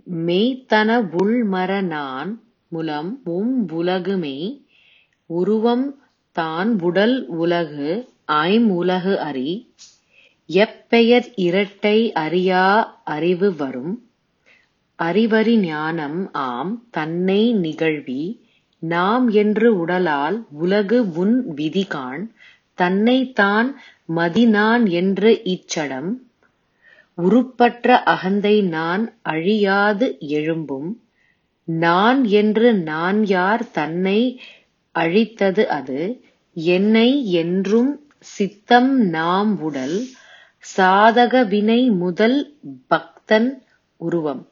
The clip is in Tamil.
மெய்த்தன வுள்மற நான் முலம் உம்புலகுமெய் உருவம் தான்வுடல் உலகு ஐம் உலகு அறி. எப்பெயர் இரட்டை அறியா அறிவு வரும். அறிவறி ஞானம் ஆம் தன்னை நிகழ்வி நாம் என்று உடலால் உலகு உன் விதி காண். தன்னைத் தான் மதி நான் என்று இச்சடம் உருப்பற்ற அகந்தை நான் அழியாது எழும்பும். நான் என்று நான்யார் தன்னை அழித்தது அது. என்னை என்றும் சித்தம் நாம் உடல். சாதக வினை முதல் பத்தன் உருவம்